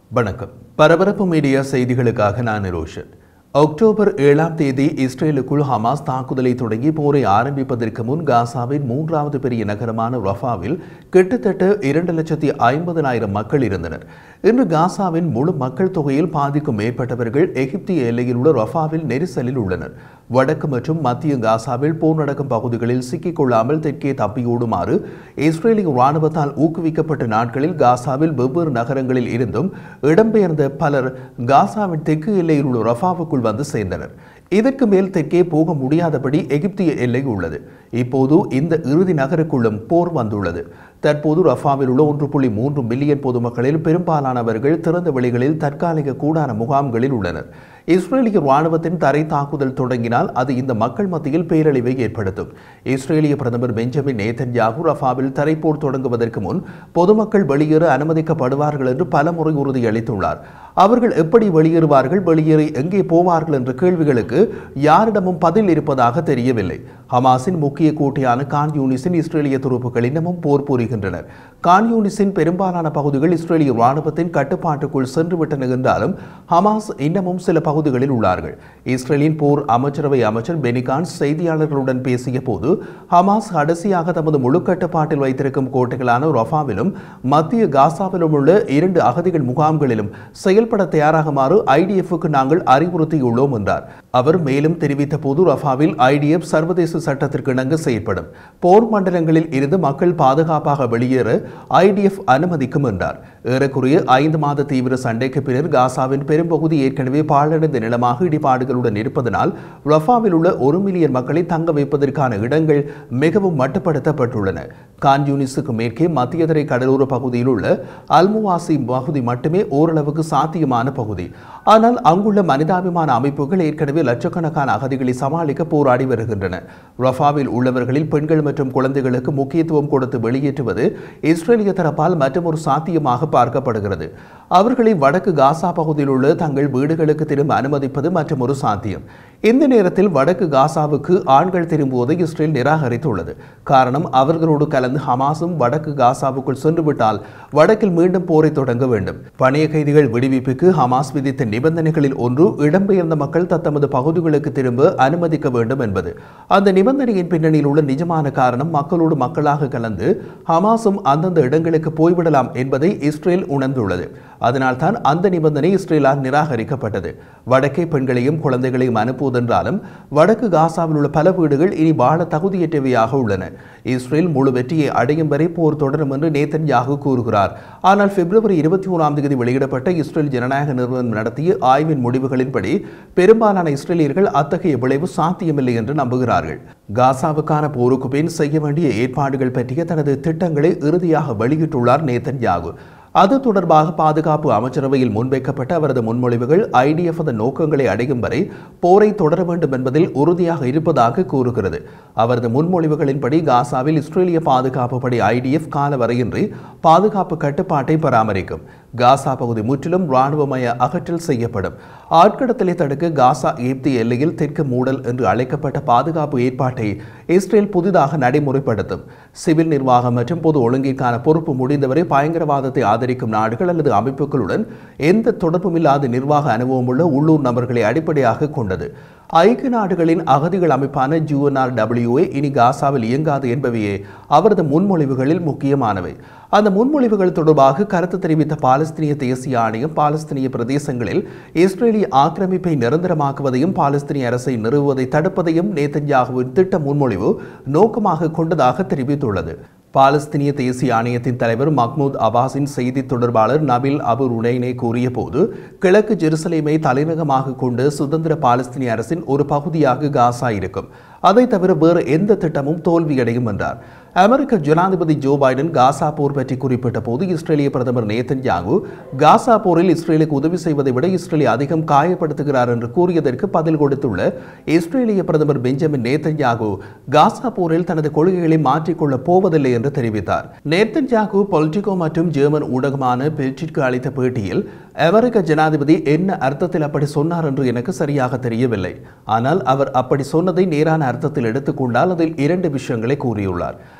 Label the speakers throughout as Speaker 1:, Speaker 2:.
Speaker 1: வணக்கம் பரபரப்பு மீடியா செய்திகளுக்காக நான் நிரோஷன் அக்டோபர் ஏழாம் தேதி இஸ்ரேலுக்குள் ஹமாஸ் தாக்குதலை தொடங்கி போரை ஆரம்பிப்பதற்கு முன் காசாவின் மூன்றாவது பெரிய நகரமான ரஃபாவில் கிட்டத்தட்ட இரண்டு லட்சத்தி ஐம்பதனாயிரம் மக்கள் இருந்தனர் இன்று காசாவின் முழு மக்கள் தொகையில் பாதிக்கும் மேற்பட்டவர்கள் எகிப்திய எல்லையில் உள்ள ரஃபாவில் நெரிசலில் உள்ளனர் வடக்கு மற்றும் மத்திய காசாவில் போர் நடக்கும் பகுதிகளில் சிக்கிக் கொள்ளாமல் தெற்கே தப்பியோடுமாறு இஸ்ரேலிய ராணுவத்தால் ஊக்குவிக்கப்பட்ட நாட்களில் காசாவில் வெவ்வேறு நகரங்களில் இருந்தும் இடம்பெயர்ந்த பலர் காசாவின் தெற்கு எல்லையில் உள்ள ரஃபாவுக்குள் வந்து சேர்ந்தனர் இதற்கு மேல் தெற்கே போக முடியாதபடி எகிப்திய எல்லை உள்ளது இப்போது இந்த இறுதி நகருக்குள்ளும் போர் வந்துள்ளது தற்போது ரஃபாவில் உள்ள ஒன்று புள்ளி மூன்று மில்லியன் பொதுமக்களில் பெரும்பாலானவர்கள் திறந்த வெளிகளில் தற்காலிக கூடார முகாம்களில் உள்ளனர் இஸ்ரேலிய ராணுவத்தின் தரை தாக்குதல் தொடங்கினால் அது இந்த மக்கள் மத்தியில் பேரழிவை ஏற்படுத்தும் இஸ்ரேலிய பிரதமர் பெஞ்சமின் நேதன்யாகு ரஃபாவில் தரைப்போர் தொடங்குவதற்கு முன் பொதுமக்கள் வெளியேற அனுமதிக்கப்படுவார்கள் என்று பலமுறை உறுதியளித்துள்ளார் அவர்கள் எப்படி வெளியேறுவார்கள் வெளியேறி எங்கே போவார்கள் என்ற கேள்விகளுக்கு யாரிடமும் பதில் இருப்பதாக தெரியவில்லை ஹமாஸின் முக்கிய கோட்டையான கான் யூனிஸின் இஸ்ரேலிய துருப்புகள் இன்னமும் போர் புரிகின்றனர் கான் யூனிஸின் பெரும்பாலான பகுதிகள் இஸ்ரேலிய ராணுவத்தின் கட்டுப்பாட்டுக்குள் சென்றுவிட்டன என்றாலும் ஹமாஸ் இன்னமும் சில பகுதிகளில் உள்ளார்கள் இஸ்ரேலின் போர் அமைச்சரவை அமைச்சர் பெனிகான் செய்தியாளர்களுடன் பேசிய போது ஹமாஸ் கடைசியாக தமது முழு கட்டுப்பாட்டில் வைத்திருக்கும் கோட்டைகளான ரஃபாவிலும் மத்திய காசாவிலும் உள்ள இரண்டு அகதிகள் முகாம்களிலும் செயல்பட தயாராகுமாறு ஐடிஎஃப்க்கு நாங்கள் அறிவுறுத்தியுள்ளோம் என்றார் அவர் மேலும் தெரிவித்த போது ரஃபாவில் ஐடிஎஃப் சர்வதேச சட்டத்திற்கு இணங்க செயல்படும் போர் மண்டலங்களில் இருந்து மக்கள் பாதுகாப்பாக வெளியேற ஐடிஎஃப் அனுமதிக்கும் என்றார் ஏறக்குறைய ஐந்து மாத தீவிர சண்டைக்கு பின்னர் காசாவின் பெரும்பகுதி ஏற்கனவே பாழடைந்த நிலமாக இடிபாடுகளுடன் இருப்பதனால் ரஃபாவில் உள்ள ஒரு மில்லியன் மக்களை தங்க வைப்பதற்கான இடங்கள் மிகவும் மட்டுப்படுத்தப்பட்டுள்ளன கான் யூனிஸுக்கு மேற்கே மத்தியதரை கடலோர பகுதியில் உள்ள அல்முவாசி பகுதி மட்டுமே ஓரளவுக்கு சாத்தியமான பகுதி ஆனால் அங்குள்ள மனிதாபிமான அமைப்புகள் ஏற்கனவே லட்சக்கணக்கான அகதிகளை சமாளிக்க போராடி வருகின்றன ரஃபாவில் உள்ளவர்களில் பெண்கள் மற்றும் குழந்தைகளுக்கு முக்கியத்துவம் கொடுத்து வெளியேற்றுவது இஸ்ரேலிய தரப்பால் மற்றொரு சாத்தியமாக பார்க்கப்படுகிறது அவர்களை வடக்கு காசா பகுதியில் உள்ள தங்கள் வீடுகளுக்கு திரும்ப அனுமதிப்பது மற்றொரு சாத்தியம் இந்த நேரத்தில் வடக்கு காசாவுக்கு ஆண்கள் திரும்புவதை இஸ்ரேல் நிராகரித்துள்ளது காரணம் அவர்களோடு கலந்து ஹமாஸும் வடக்கு காசாவுக்குள் சென்றுவிட்டால் வடக்கில் மீண்டும் போரை தொடங்க வேண்டும் பணைய கைதிகள் விடுவிப்புக்கு ஹமாஸ் விதித்த நிபந்தனைகளில் ஒன்று இடம்பெயர்ந்த மக்கள் தத்தமது பகுதிகளுக்கு திரும்ப அனுமதிக்க வேண்டும் என்பது அந்த நிபந்தனையின் பின்னணியில் உள்ள நிஜமான காரணம் மக்களோடு மக்களாக கலந்து ஹமாஸும் அந்தந்த இடங்களுக்கு போய்விடலாம் என்பதை இஸ்ரேல் உணர்ந்துள்ளது அதனால்தான் அந்த நிபந்தனை இஸ்ரேலால் நிராகரிக்கப்பட்டது வடக்கே பெண்களையும் குழந்தைகளையும் அனுப்புவதென்றாலும் வடக்கு காசாவில் உள்ள பல வீடுகள் இனி வாழ தகுதியற்றவையாக உள்ளன இஸ்ரேல் முழு வெற்றியை அடையும் வரை போர் தொடரும் என்று நேத்தன் யாகு கூறுகிறார் ஆனால் பிப்ரவரி இருபத்தி ஓராம் தேதி வெளியிடப்பட்ட இஸ்ரேல் ஜனநாயக நிறுவனம் நடத்திய ஆய்வின் முடிவுகளின்படி பெரும்பாலான இஸ்ரேலியர்கள் அத்தகைய விளைவு சாத்தியமில்லை என்று நம்புகிறார்கள் காசாவுக்கான போருக்கு பின் செய்ய வேண்டிய ஏற்பாடுகள் பற்றிய தனது திட்டங்களை இறுதியாக வெளியிட்டுள்ளார் நேத்தன் யாகு அது தொடர்பாக பாதுகாப்பு அமைச்சரவையில் முன்வைக்கப்பட்ட அவரது முன்மொழிவுகள் ஐடிஎஃப் அதன் நோக்கங்களை அடையும் வரை போரை தொடர வேண்டும் என்பதில் உறுதியாக இருப்பதாக கூறுகிறது அவரது முன்மொழிவுகளின்படி காசாவில் இஸ்ரேலிய பாதுகாப்பு படை ஐடிஎஃப் காலவரையின்றி பாதுகாப்பு கட்டுப்பாட்டை பராமரிக்கும் காசா பகுதி முற்றிலும் இராணுவமய அகற்றல் செய்யப்படும் ஆட்கடத்தலை தடுக்க காசா எகிப்து எல்லையில் தெற்கு மூடல் என்று அழைக்கப்பட்ட பாதுகாப்பு ஏற்பாட்டை இஸ்ரேல் புதிதாக நடைமுறைப்படுத்தும் சிவில் நிர்வாகம் மற்றும் பொது ஒழுங்கிற்கான பொறுப்பு முடிந்தவரை பயங்கரவாதத்தை ஆதரிக்கும் நாடுகள் அல்லது அமைப்புகளுடன் எந்த தொடர்பும் இல்லாத நிர்வாக அனுபவமுள்ள உள்ளூர் நபர்களை அடிப்படையாக கொண்டது ஐக்கிய நாடுகளின் அகதிகள் அமைப்பான ஜூஎன்ஆர் டபிள்யூஏ இனி காசாவில் இயங்காது என்பவையே அவரது முன்மொழிவுகளில் முக்கியமானவை அந்த முன்மொழிவுகள் தொடர்பாக கருத்து தெரிவித்த பாலஸ்தீனிய தேசிய ஆணையம் பாலஸ்தீனிய பிரதேசங்களில் இஸ்ரேலிய ஆக்கிரமிப்பை நிரந்தரமாக்குவதையும் பாலஸ்தீனிய அரசை நிறுவுவதை தடுப்பதையும் நேதன்யாகுவின் திட்ட முன்மொழிவு நோக்கமாக கொண்டதாக தெரிவித்துள்ளது பாலஸ்தீனிய தேசிய ஆணையத்தின் தலைவர் மஹ்மூத் அபாஸின் செய்தி தொடர்பாளர் நபில் அபு ருனைனே கூறிய போது கிழக்கு ஜெருசலேமை தலைநகமாக கொண்டு சுதந்திர பாலஸ்தீனிய அரசின் ஒரு பகுதியாக காசா இருக்கும் அதை தவிர வேறு எந்த திட்டமும் தோல்வியடையும் என்றார் அமெரிக்க ஜனாதிபதி ஜோ பைடன் காசா போர் பற்றி குறிப்பிட்ட போது இஸ்ரேலிய பிரதமர் நேத்தன் யாகு காசா போரில் இஸ்ரேலுக்கு உதவி செய்வதை விட இஸ்ரேலை அதிகம் காயப்படுத்துகிறார் என்று கூறியதற்கு பதில் கொடுத்துள்ள இஸ்ரேலிய பிரதமர் பெஞ்சமின் நேத்தன் யாகு காசா போரில் தனது கொள்கைகளை மாற்றிக்கொள்ளப் போவதில்லை என்று தெரிவித்தார் நேத்தன் யாகு பொலிட்டிகோ மற்றும் ஜெர்மன் ஊடகமான பெல்டிற்கு அளித்த பேட்டியில் அமெரிக்க ஜனாதிபதி என்ன அர்த்தத்தில் அப்படி சொன்னார் என்று எனக்கு சரியாக தெரியவில்லை ஆனால் அவர் அப்படி சொன்னதை நேரான அர்த்தத்தில் எடுத்துக்கொண்டால் அதில் இரண்டு விஷயங்களை கூறியுள்ளார்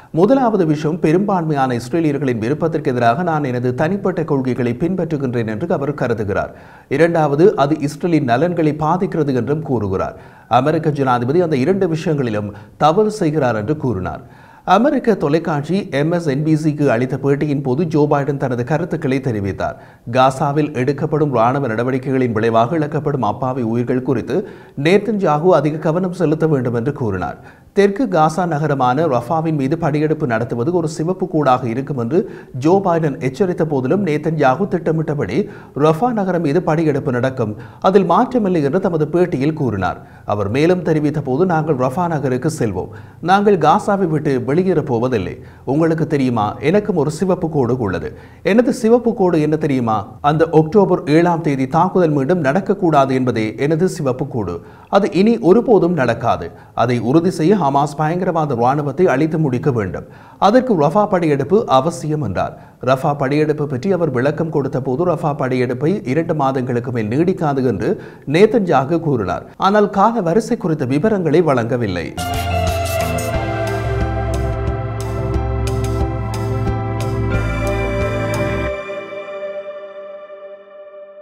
Speaker 1: முதலாவது விஷயம் பெரும்பான்மையான இஸ்ரேலியர்களின் விருப்பத்திற்கு எதிராக நான் எனது தனிப்பட்ட கொள்கைகளை பின்பற்றுகின்றேன் என்று அவர் கருதுகிறார் இரண்டாவது அது இஸ்ரேலின் நலன்களை பாதிக்கிறது என்றும் கூறுகிறார் அமெரிக்க ஜனாதிபதி அந்த இரண்டு விஷயங்களிலும் தவறு செய்கிறார் என்று கூறினார் அமெரிக்க தொலைக்காட்சி எம்எஸ்என்பிசிக்கு அளித்த பேட்டியின் போது ஜோ பைடன் தனது கருத்துக்களை தெரிவித்தார் காசாவில் எடுக்கப்படும் ராணுவ நடவடிக்கைகளின் விளைவாக இழக்கப்படும் அப்பாவி உயிர்கள் குறித்து நேத்தன் ஜாகு அதிக கவனம் செலுத்த வேண்டும் என்று கூறினார் தெற்கு காசா நகரமான ரஃபாவின் மீது படையெடுப்பு நடத்துவது ஒரு சிவப்பு கூடாக இருக்கும் என்று ஜோ பைடன் எச்சரித்த போதிலும் நேத்தன் யாகு திட்டமிட்டபடி ரஃபா நகரம் மீது படையெடுப்பு நடக்கும் அதில் மாற்றமில்லை என்று தமது பேட்டியில் கூறினார் அவர் மேலும் தெரிவித்த போது நாங்கள் ரஃபா நகருக்கு செல்வோம் நாங்கள் காசாவை விட்டு வெளியேறப் போவதில்லை உங்களுக்கு தெரியுமா எனக்கும் ஒரு சிவப்பு கோடு உள்ளது எனது சிவப்பு கோடு என்ன தெரியுமா அந்த அக்டோபர் ஏழாம் தேதி தாக்குதல் மீண்டும் நடக்கக்கூடாது என்பதே எனது சிவப்பு கோடு அது இனி ஒருபோதும் நடக்காது அதை உறுதி செய்ய ஹமாஸ் பயங்கரவாத ராணுவத்தை அழித்து முடிக்க வேண்டும் அதற்கு ரஃபா படையெடுப்பு அவசியம் என்றார் ரஃபா படையெடுப்பு பற்றி அவர் விளக்கம் கொடுத்த போது ரஃபா படையெடுப்பை இரண்டு மாதங்களுக்கு மேல் நீடிக்காது என்று நேத்தன்ஜாகு கூறினார் ஆனால் கால வரிசை குறித்த விவரங்களை வழங்கவில்லை